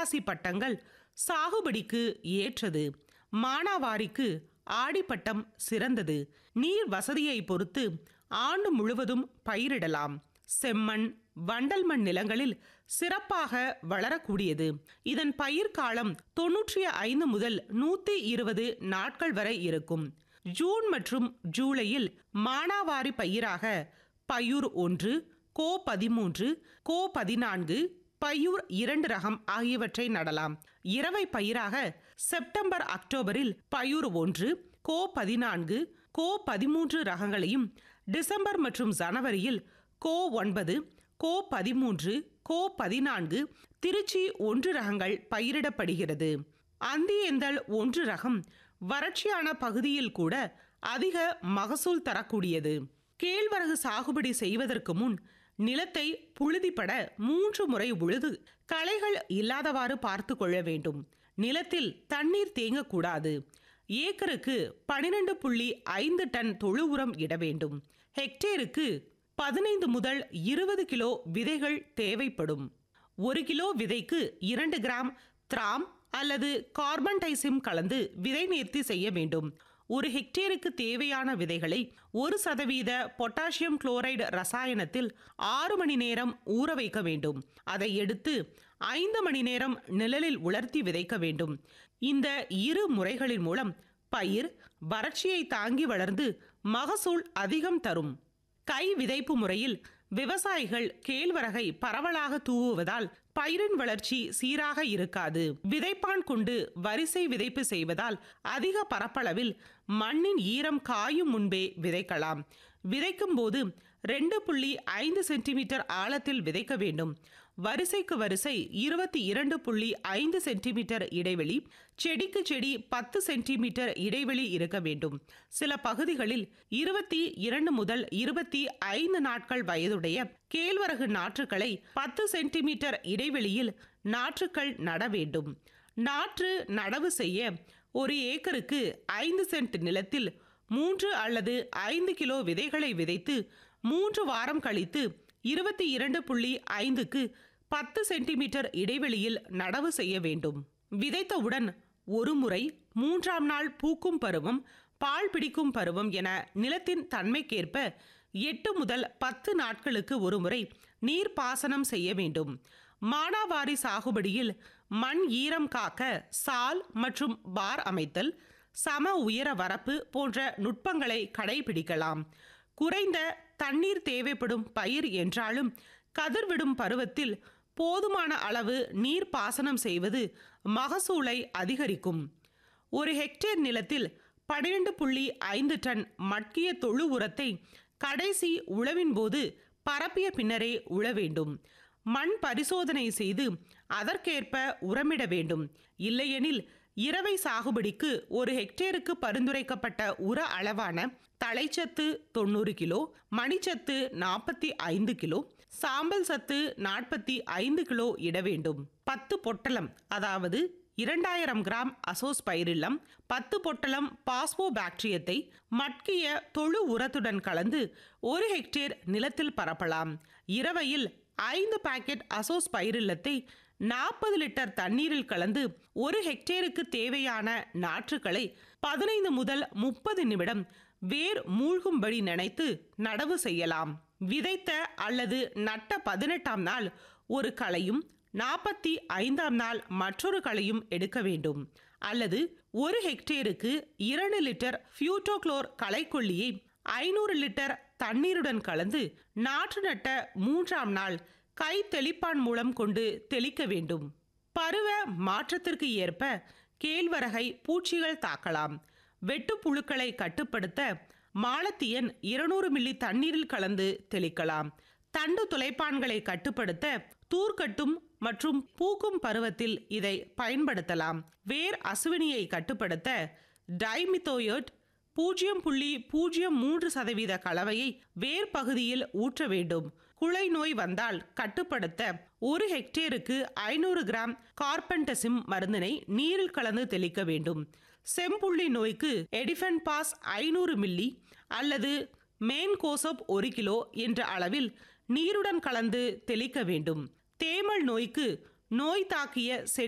வைகாசி பட்டங்கள் சாகுபடிக்கு ஏற்றது மானாவாரிக்கு ஆடிப்பட்டம் சிறந்தது நீர் வசதியை பொறுத்து ஆண்டு முழுவதும் பயிரிடலாம் செம்மண் வண்டல் மண் நிலங்களில் சிறப்பாக வளரக்கூடியது இதன் பயிர் காலம் தொன்னூற்றி ஐந்து முதல் நூத்தி இருபது நாட்கள் வரை இருக்கும் ஜூன் மற்றும் ஜூலையில் மானாவாரி பயிராக பயூர் ஒன்று கோ பதிமூன்று கோ பதினான்கு பயூர் இரண்டு ரகம் ஆகியவற்றை நடலாம் இரவை பயிராக செப்டம்பர் அக்டோபரில் பயூர் ஒன்று கோ பதினான்கு கோ பதிமூன்று ரகங்களையும் டிசம்பர் மற்றும் ஜனவரியில் கோ ஒன்பது கோ பதிமூன்று கோ பதினான்கு திருச்சி ஒன்று ரகங்கள் பயிரிடப்படுகிறது அந்தியேந்தல் ஒன்று ரகம் வறட்சியான பகுதியில் கூட அதிக மகசூல் தரக்கூடியது கேழ்வரகு சாகுபடி செய்வதற்கு முன் நிலத்தை புழுதிப்பட மூன்று முறை உழுது களைகள் இல்லாதவாறு பார்த்து கொள்ள வேண்டும் நிலத்தில் தண்ணீர் தேங்கக்கூடாது ஏக்கருக்கு பனிரெண்டு புள்ளி ஐந்து டன் தொழு உரம் இட வேண்டும் ஹெக்டேருக்கு பதினைந்து முதல் இருபது கிலோ விதைகள் தேவைப்படும் ஒரு கிலோ விதைக்கு இரண்டு கிராம் திராம் அல்லது கார்பன் டைசிம் கலந்து விதை நேர்த்தி செய்ய வேண்டும் ஒரு ஹெக்டேருக்கு தேவையான விதைகளை ஒரு சதவீத பொட்டாசியம் குளோரைடு ரசாயனத்தில் ஆறு மணி நேரம் ஊற வைக்க வேண்டும் அதை எடுத்து ஐந்து மணி நேரம் நிழலில் உலர்த்தி விதைக்க வேண்டும் இந்த இரு முறைகளின் மூலம் பயிர் வறட்சியை தாங்கி வளர்ந்து மகசூல் அதிகம் தரும் கை விதைப்பு முறையில் விவசாயிகள் கேழ்வரகை பரவலாக தூவுவதால் பயிரின் வளர்ச்சி சீராக இருக்காது விதைப்பான் கொண்டு வரிசை விதைப்பு செய்வதால் அதிக பரப்பளவில் மண்ணின் ஈரம் காயும் முன்பே விதைக்கலாம் விதைக்கும் போது ரெண்டு புள்ளி ஐந்து சென்டிமீட்டர் ஆழத்தில் விதைக்க வேண்டும் வரிசைக்கு வரிசை இருபத்தி இரண்டு புள்ளி ஐந்து சென்டிமீட்டர் இடைவெளி செடிக்கு செடி பத்து சென்டிமீட்டர் இடைவெளி இருக்க வேண்டும் சில பகுதிகளில் இருபத்தி இரண்டு முதல் இருபத்தி ஐந்து நாட்கள் வயதுடைய கேழ்வரகு நாற்றுகளை பத்து சென்டிமீட்டர் இடைவெளியில் நாற்றுக்கள் நட வேண்டும் நாற்று நடவு செய்ய ஒரு ஏக்கருக்கு ஐந்து சென்ட் நிலத்தில் மூன்று அல்லது ஐந்து கிலோ விதைகளை விதைத்து மூன்று வாரம் கழித்து இருபத்தி இரண்டு புள்ளி ஐந்துக்கு பத்து சென்டிமீட்டர் இடைவெளியில் நடவு செய்ய வேண்டும் விதைத்தவுடன் ஒரு முறை மூன்றாம் நாள் பூக்கும் பருவம் பால் பிடிக்கும் பருவம் என நிலத்தின் தன்மைக்கேற்ப எட்டு முதல் பத்து நாட்களுக்கு ஒருமுறை நீர் பாசனம் செய்ய வேண்டும் மானாவாரி சாகுபடியில் மண் ஈரம் காக்க சால் மற்றும் பார் அமைத்தல் சம உயர வரப்பு போன்ற நுட்பங்களை கடைபிடிக்கலாம் குறைந்த தண்ணீர் தேவைப்படும் பயிர் என்றாலும் கதிர்விடும் பருவத்தில் போதுமான அளவு நீர் பாசனம் செய்வது மகசூலை அதிகரிக்கும் ஒரு ஹெக்டேர் நிலத்தில் பன்னிரண்டு புள்ளி ஐந்து டன் மட்கிய தொழு உரத்தை கடைசி உழவின் போது பரப்பிய பின்னரே உழ வேண்டும் மண் பரிசோதனை செய்து அதற்கேற்ப உரமிட வேண்டும் இல்லையெனில் இரவை சாகுபடிக்கு ஒரு ஹெக்டேருக்கு பரிந்துரைக்கப்பட்ட உர அளவான தழைச்சத்து தொண்ணூறு கிலோ மணிச்சத்து நாற்பத்தி ஐந்து கிலோ சாம்பல் சத்து நாற்பத்தி ஐந்து கிலோ இட வேண்டும் பத்து பொட்டலம் அதாவது இரண்டாயிரம் கிராம் அசோஸ் பயிரில்லம் பத்து பொட்டலம் பாஸ்போ பாக்டீரியத்தை மட்கிய தொழு உரத்துடன் கலந்து ஒரு ஹெக்டேர் நிலத்தில் பரப்பலாம் இரவையில் ஐந்து பாக்கெட் அசோஸ் பயிரில்லத்தை நாற்பது லிட்டர் தண்ணீரில் கலந்து ஒரு ஹெக்டேருக்கு தேவையான நாற்றுகளை பதினைந்து முதல் முப்பது நிமிடம் வேர் மூழ்கும்படி நினைத்து நடவு செய்யலாம் விதைத்த அல்லது நட்ட பதினெட்டாம் நாள் ஒரு களையும் நாற்பத்தி ஐந்தாம் நாள் மற்றொரு களையும் எடுக்க வேண்டும் அல்லது ஒரு ஹெக்டேருக்கு இரண்டு லிட்டர் ஃபியூட்டோக்ளோர் களைக்கொல்லியை ஐநூறு லிட்டர் தண்ணீருடன் கலந்து நாற்று நட்ட மூன்றாம் நாள் கை தெளிப்பான் மூலம் கொண்டு தெளிக்க வேண்டும் பருவ மாற்றத்திற்கு ஏற்ப கேழ்வரகை பூச்சிகள் தாக்கலாம் வெட்டுப்புழுக்களை கட்டுப்படுத்த மாலத்தியன் இருநூறு மில்லி தண்ணீரில் கலந்து தெளிக்கலாம் தண்டு துளைப்பான்களை கட்டுப்படுத்த தூர்க்கட்டும் மற்றும் பூக்கும் பருவத்தில் இதை பயன்படுத்தலாம் வேர் அசுவினியை கட்டுப்படுத்த டைமித்தோயட் பூஜ்ஜியம் புள்ளி பூஜ்ஜியம் மூன்று சதவீத கலவையை வேர் பகுதியில் ஊற்ற வேண்டும் குலை நோய் வந்தால் கட்டுப்படுத்த ஒரு ஹெக்டேருக்கு ஐநூறு கிராம் கார்பன்டசிம் மருந்தினை நீரில் கலந்து தெளிக்க வேண்டும் செம்புள்ளி நோய்க்கு எடிஃபன் பாஸ் ஐநூறு மில்லி அல்லது மேன் கோசப் ஒரு கிலோ என்ற அளவில் நீருடன் கலந்து தெளிக்க வேண்டும் தேமல் நோய்க்கு நோய் தாக்கிய